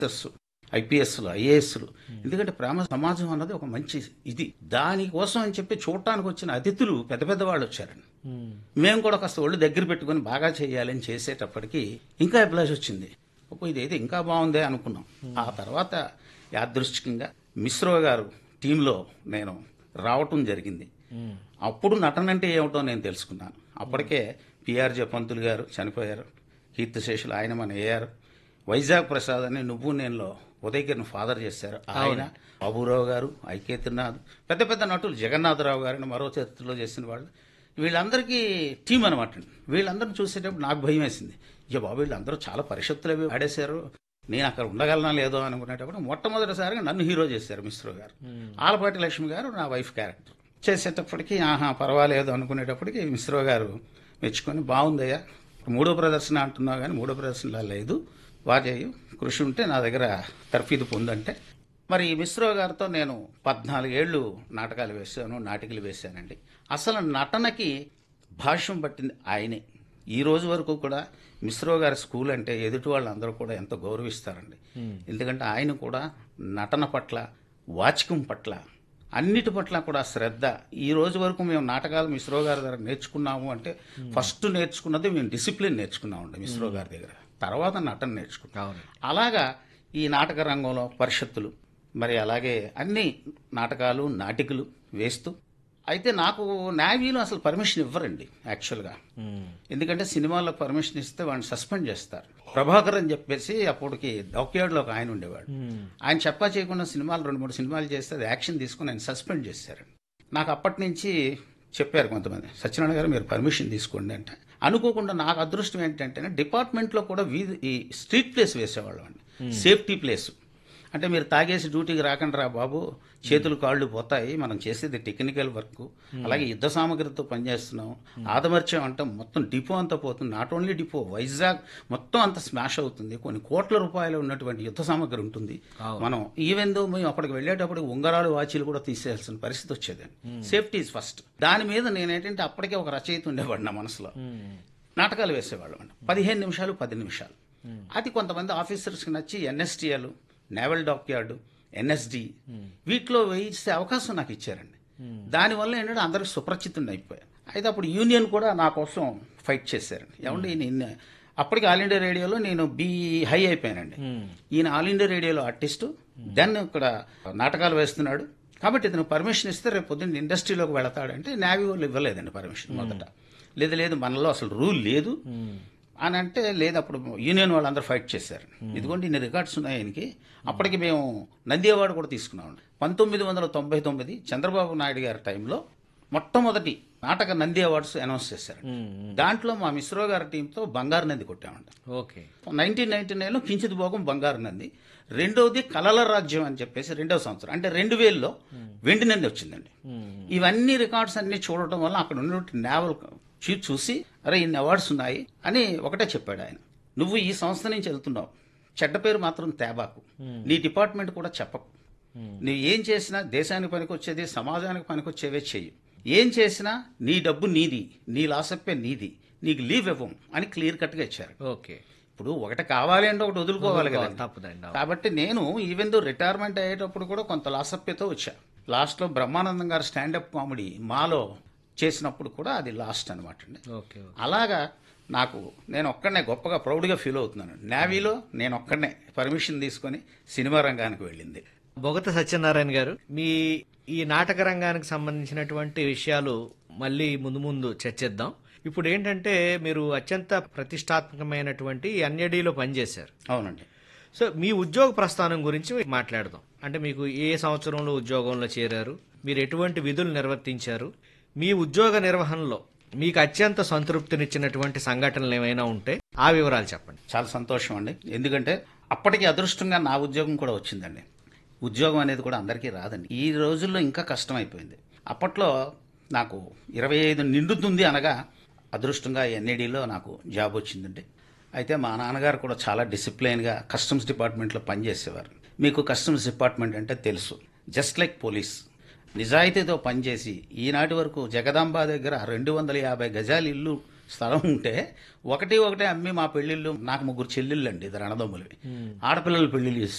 Officers ఐపీఎస్లు ఐఏఎస్లు ఎందుకంటే ప్రేమ సమాజం అన్నది ఒక మంచి ఇది దానికోసం అని చెప్పి చూడటానికి వచ్చిన అతిథులు పెద్ద పెద్ద వాళ్ళు వచ్చారండి మేము కూడా కాస్త ఒళ్ళు దగ్గర పెట్టుకొని బాగా చేయాలని చేసేటప్పటికి ఇంకా అభిలాష్ వచ్చింది ఓ ఇదైతే ఇంకా బాగుందే అనుకున్నాం ఆ తర్వాత యాదృష్టికంగా మిశ్రో గారు టీంలో నేను రావటం జరిగింది అప్పుడు నటన అంటే ఏమిటో నేను తెలుసుకున్నాను అప్పటికే పిఆర్జే పంతులు గారు చనిపోయారు కీర్తిశేషులు ఆయన మన ఏఆర్ వైజాగ్ ప్రసాద్ అని నువ్వు నేనులో ఉదయగిరిని ఫాదర్ చేశారు ఆయన బాబురావు గారు ఐకేత్రనాథ్ పెద్ద పెద్ద నటులు జగన్నాథరావు గారిని మరో చరిత్రలో చేసిన వాళ్ళు వీళ్ళందరికీ టీం అనమాట వీళ్ళందరిని చూసేటప్పుడు నాకు భయం వేసింది ఇక బాబు వీళ్ళందరూ చాలా పరిషత్తులు అవి ఆడేశారు నేను అక్కడ ఉండగలనా లేదో అనుకునేటప్పుడు మొట్టమొదటిసారిగా నన్ను హీరో చేశారు మిశ్రో గారు ఆలపాటి లక్ష్మి గారు నా వైఫ్ క్యారెక్టర్ చేసేటప్పటికి ఆహా పర్వాలేదు అనుకునేటప్పటికి మిశ్రో గారు మెచ్చుకొని బాగుందయ్యా మూడో ప్రదర్శన అంటున్నావు కానీ మూడో ప్రదర్శనలా లేదు వాజేయు కృషి ఉంటే నా దగ్గర తర్ఫీదు పొందంటే మరి మిశ్రో గారితో నేను పద్నాలుగేళ్లు నాటకాలు వేశాను నాటికలు వేశానండి అసలు నటనకి భాష్యం పట్టింది ఆయనే ఈ రోజు వరకు కూడా మిశ్రో గారి స్కూల్ అంటే ఎదుటి వాళ్ళందరూ కూడా ఎంతో గౌరవిస్తారండి ఎందుకంటే ఆయన కూడా నటన పట్ల వాచకం పట్ల అన్నిటి పట్ల కూడా శ్రద్ధ ఈ రోజు వరకు మేము నాటకాలు మిశ్రో గారి దగ్గర నేర్చుకున్నాము అంటే ఫస్ట్ నేర్చుకున్నది మేము డిసిప్లిన్ నేర్చుకున్నామండి మిశ్రో గారి దగ్గర తర్వాత నటన నేర్చుకున్నాం అవును అలాగా ఈ నాటక రంగంలో పరిషత్తులు మరి అలాగే అన్ని నాటకాలు నాటికలు వేస్తూ అయితే నాకు నేవీలో అసలు పర్మిషన్ ఇవ్వరండి యాక్చువల్గా ఎందుకంటే సినిమాల్లో పర్మిషన్ ఇస్తే వాడిని సస్పెండ్ చేస్తారు ప్రభాకర్ అని చెప్పేసి అప్పటికి డాక్యార్డ్లో ఒక ఆయన ఉండేవాడు ఆయన చెప్పా చేయకుండా సినిమాలు రెండు మూడు సినిమాలు చేస్తే అది యాక్షన్ తీసుకుని ఆయన సస్పెండ్ చేశారు నాకు అప్పటి నుంచి చెప్పారు కొంతమంది సత్యనారాయణ గారు మీరు పర్మిషన్ తీసుకోండి అంటే అనుకోకుండా నాకు అదృష్టం ఏంటంటే డిపార్ట్మెంట్లో కూడా వీధి ఈ స్ట్రీట్ ప్లేస్ వేసేవాళ్ళం అండి సేఫ్టీ ప్లేస్ అంటే మీరు తాగేసి డ్యూటీకి రాకండి రా బాబు చేతులు కాళ్ళు పోతాయి మనం చేసేది టెక్నికల్ వర్క్ అలాగే యుద్ధ సామగ్రితో పనిచేస్తున్నాం ఆదమర్చం అంటే మొత్తం డిపో అంతా పోతుంది నాట్ ఓన్లీ డిపో వైజాగ్ మొత్తం అంత స్మాష్ అవుతుంది కొన్ని కోట్ల రూపాయలు ఉన్నటువంటి యుద్ధ సామగ్రి ఉంటుంది మనం ఈవెన్ దో మేము అప్పటికి వెళ్ళేటప్పుడు ఉంగరాలు వాచీలు కూడా తీసేయాల్సిన పరిస్థితి వచ్చేదండి సేఫ్టీ ఇస్ ఫస్ట్ దాని మీద నేనేంటంటే అప్పటికే ఒక రచయిత ఉండేవాడు నా మనసులో నాటకాలు వేసేవాళ్ళం అండి పదిహేను నిమిషాలు పది నిమిషాలు అది కొంతమంది ఆఫీసర్స్కి నచ్చి ఎన్ఎస్టీఎల్ నేవల్ డాక్యార్డ్ ఎన్ఎస్డి వీటిలో వేయించే అవకాశం నాకు ఇచ్చారండి దానివల్ల ఏంటంటే అందరికి సుపరిచితుడిని అయిపోయాను అయితే అప్పుడు యూనియన్ కూడా నా కోసం ఫైట్ చేశారండి ఏమంటే నేను అప్పటికి ఆల్ ఇండియా రేడియోలో నేను బి హై అయిపోయానండి ఈయన ఆల్ ఇండియా రేడియోలో ఆర్టిస్టు దెన్ ఇక్కడ నాటకాలు వేస్తున్నాడు కాబట్టి ఇతను పర్మిషన్ ఇస్తే రేపు పొద్దున్న ఇండస్ట్రీలోకి వెళతాడంటే నేవీ వాళ్ళు ఇవ్వలేదండి పర్మిషన్ మొదట లేదు లేదు మనలో అసలు రూల్ లేదు అని అంటే లేదు అప్పుడు యూనియన్ వాళ్ళందరూ ఫైట్ చేశారు ఇదిగోండి ఇన్ని రికార్డ్స్ ఉన్నాయి ఆయనకి అప్పటికి మేము నంది అవార్డు కూడా తీసుకున్నామండి పంతొమ్మిది వందల తొంభై తొమ్మిది చంద్రబాబు నాయుడు గారి టైంలో మొట్టమొదటి నాటక నంది అవార్డ్స్ అనౌన్స్ చేశారు దాంట్లో మా మిశ్రో గారి టీంతో బంగారు నంది కొట్టామండి ఓకే నైన్టీన్ నైన్టీ నైన్లో కించిత్ భోగం బంగారు నంది రెండవది కలల రాజ్యం అని చెప్పేసి రెండవ సంవత్సరం అంటే రెండు వేలలో వెండి నంది వచ్చిందండి ఇవన్నీ రికార్డ్స్ అన్ని చూడటం వల్ల అక్కడ ఉన్నటువంటి నేవల్ చీ- చూసి అరే ఇన్ని అవార్డ్స్ ఉన్నాయి అని ఒకటే చెప్పాడు ఆయన నువ్వు ఈ సంస్థ నుంచి వెళ్తున్నావు చెడ్డ పేరు మాత్రం తేబాకు నీ డిపార్ట్మెంట్ కూడా చెప్పకు నువ్వు ఏం చేసినా దేశానికి పనికొచ్చేది సమాజానికి పనికొచ్చేవే చెయ్యి ఏం చేసినా నీ డబ్బు నీది నీ లాసప్పే నీది నీకు లీవ్ ఇవ్వం అని క్లియర్ కట్గా ఇచ్చారు ఓకే ఇప్పుడు ఒకటి కావాలి అంటే ఒకటి వదులుకోవాలి కదా తప్పదండి అవును. కాబట్టి నేను ఈవెన్ దో రిటైర్మెంట్ అయ్యేటప్పుడు కూడా కొంత లాసప్యతో వచ్చా లాస్ట్లో బ్రహ్మానందం గారు స్టాండప్ కామెడీ మాలో చేసినప్పుడు కూడా అది లాస్ట్ అనమాట అండి ఓకే ఓకే. అలాగా నాకు నేను ఒక్కడనే గొప్పగా ప్రౌడ్గా ఫీల్ అవుతున్నాను నేవీలో నేను ఒక్కడనే పర్మిషన్ తీసుకొని సినిమా రంగానికి వెళ్ళింది బొగత సత్యనారాయణ గారు మీ ఈ నాటక రంగానికి సంబంధించినటువంటి విషయాలు మళ్ళీ ముందు ముందు చర్చిద్దాం ఇప్పుడు ఏంటంటే మీరు అత్యంత ప్రతిష్టాత్మకమైనటువంటి ఎన్ఏడిలో పనిచేశారు అవునండి సో మీ ఉద్యోగ ప్రస్థానం గురించి మాట్లాడదాం అంటే మీకు ఏ సంవత్సరంలో ఉద్యోగంలో చేరారు మీరు ఎటువంటి విధులు నిర్వర్తించారు మీ ఉద్యోగ నిర్వహణలో మీకు అత్యంత సంతృప్తినిచ్చినటువంటి సంఘటనలు ఏమైనా ఉంటే ఆ వివరాలు చెప్పండి చాలా సంతోషం అండి ఎందుకంటే అప్పటికి అదృష్టంగా నా ఉద్యోగం కూడా వచ్చిందండి ఉద్యోగం అనేది కూడా అందరికీ రాదండి ఈ రోజుల్లో ఇంకా కష్టం అయిపోయింది అప్పట్లో నాకు ఇరవై ఐదు నిండుతుంది అనగా అదృష్టంగా ఎన్ఏడిలో నాకు జాబ్ వచ్చిందండి అయితే మా నాన్నగారు కూడా చాలా డిసిప్లైన్గా కస్టమ్స్ డిపార్ట్మెంట్లో పనిచేసేవారు మీకు కస్టమ్స్ డిపార్ట్మెంట్ అంటే తెలుసు జస్ట్ లైక్ పోలీస్ నిజాయితీతో పనిచేసి ఈనాటి వరకు జగదాంబ దగ్గర రెండు వందల యాభై గజాల ఇల్లు స్థలం ఉంటే ఒకటి ఒకటే అమ్మి మా పెళ్ళిళ్ళు నాకు ముగ్గురు చెల్లెళ్ళు అండి ఇద్దరు అన్నదమ్ములు ఆడపిల్లల పెళ్లిళ్ళు చేసి